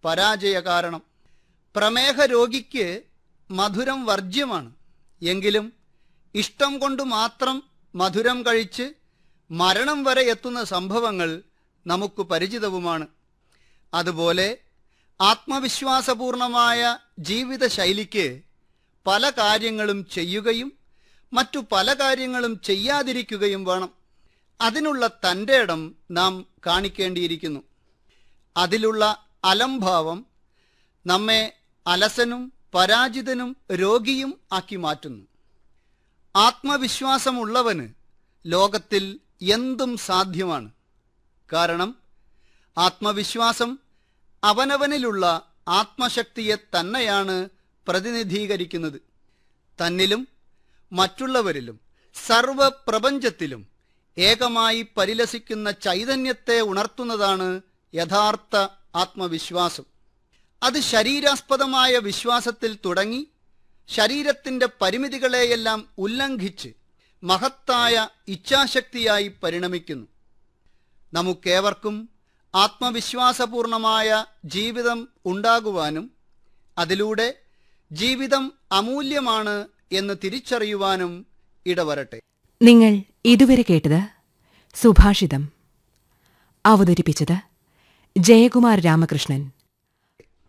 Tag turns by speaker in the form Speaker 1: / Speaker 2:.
Speaker 1: പരാജയ കാരണം പ്രമേഹ രോഗിക്ക് മധുരം വർജ്യമാണ് എങ്കിലും ഇഷ്ടം കൊണ്ട് മാത്രം മധുരം കഴിച്ച് മരണം വരെ എത്തുന്ന സംഭവങ്ങൾ നമുക്ക് പരിചിതവുമാണ് അതുപോലെ ആത്മവിശ്വാസപൂർണമായ ജീവിതശൈലിക്ക് പല കാര്യങ്ങളും ചെയ്യുകയും മറ്റു പല കാര്യങ്ങളും ചെയ്യാതിരിക്കുകയും വേണം അതിനുള്ള തൻ്റെ ഇടം നാം കാണിക്കേണ്ടിയിരിക്കുന്നു അതിലുള്ള അലംഭാവം നമ്മെ അലസനും പരാജിതനും രോഗിയും ആക്കി മാറ്റുന്നു ആത്മവിശ്വാസമുള്ളവന് ലോകത്തിൽ എന്തും സാധ്യമാണ് കാരണം ആത്മവിശ്വാസം അവനവനിലുള്ള ആത്മശക്തിയെ തന്നെയാണ് പ്രതിനിധീകരിക്കുന്നത് തന്നിലും മറ്റുള്ളവരിലും സർവപ്രപഞ്ചത്തിലും ഏകമായി പരിലസിക്കുന്ന ചൈതന്യത്തെ ഉണർത്തുന്നതാണ് യഥാർത്ഥ ആത്മവിശ്വാസം അത് ശരീരാസ്പദമായ വിശ്വാസത്തിൽ തുടങ്ങി ശരീരത്തിന്റെ പരിമിതികളെയെല്ലാം ഉല്ലംഘിച്ച് മഹത്തായ ഇച്ഛാശക്തിയായി പരിണമിക്കുന്നു നമുക്കേവർക്കും ആത്മവിശ്വാസപൂർണമായ ജീവിതം ഉണ്ടാകുവാനും അതിലൂടെ ജീവിതം അമൂല്യമാണ് എന്ന് തിരിച്ചറിയുവാനും ഇടവരട്ടെ
Speaker 2: നിങ്ങൾ ഇതുവരെ കേട്ടത് സുഭാഷിതം അവതരിപ്പിച്ചത് ജയകുമാർ രാമകൃഷ്ണൻ